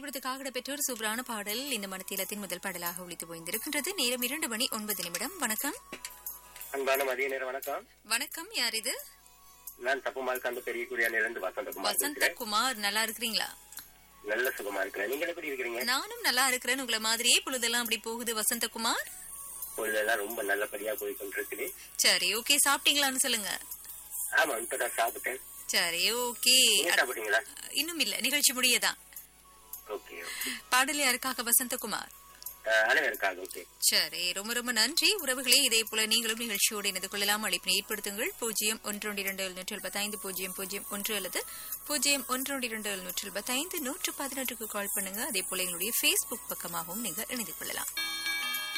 விருதுக்காக பெற்றோர் சூப்பரான பாடல் இந்த மனத்திலத்தின் முதல் பாடலாக ஒழித்து போயிருக்கின்றது நேரம் இரண்டு மணி ஒன்பது நிமிடம் வணக்கம் அன்பான மதிய நேரம் வணக்கம் வணக்கம் யார் இது நான் தப்புமால் கண்டு பெரிய குடியானிலிருந்து வசந்தகுமார் வசந்த பேசுகிறேன் குமார் நல்லா இருக்கிறீங்களா நல்ல சுகமா இருக்கிறேன் நீங்கள் எப்படி இருக்கிறீங்க நானும் நல்லா இருக்கிறேன் உங்களை மாதிரியே பொழுதெல்லாம் அப்படி போகுது வசந்தகுமார் பொழுதெல்லாம் ரொம்ப நல்லபடியா போய் கொண்டிருக்குது சரி ஓகே சாப்பிட்டீங்களான்னு சொல்லுங்க ஆமா இப்பதான் சாப்பிட்டேன் சரி ஓகே நீங்க சாப்பிட்டீங்களா இன்னும் இல்ல நிகழ்ச்சி முடியதான் ஓகே ஓகே பாடல் யாருக்காக வசந்தகுமார் அஹ், அனைவருக்காக ஓகே சரி ரொம்ப ரொம்ப நன்றி உறவுகளே இதே போல நீங்களும் நிகழ்ச்சியோடு இணைந்து கொள்ளலாம் அழைப்பினை ஏற்படுத்துங்கள் பூஜ்ஜியம் ஒன்று இரண்டு எழுநூற்றி எழுபத்தைந்து பூஜ்ஜியம் பூஜ்ஜியம் ஒன்று அல்லது பூஜ்ஜியம் ஒன்று இரண்டு எழுநூற்றி எழுபத்தைந்து நூற்று பதினொன்றுக்கு கால் பண்ணுங்க அதே போல எங்களுடைய ஃபேஸ்புக் பக்கமாகவும் நீங்க இணைந்து கொள்ளலாம்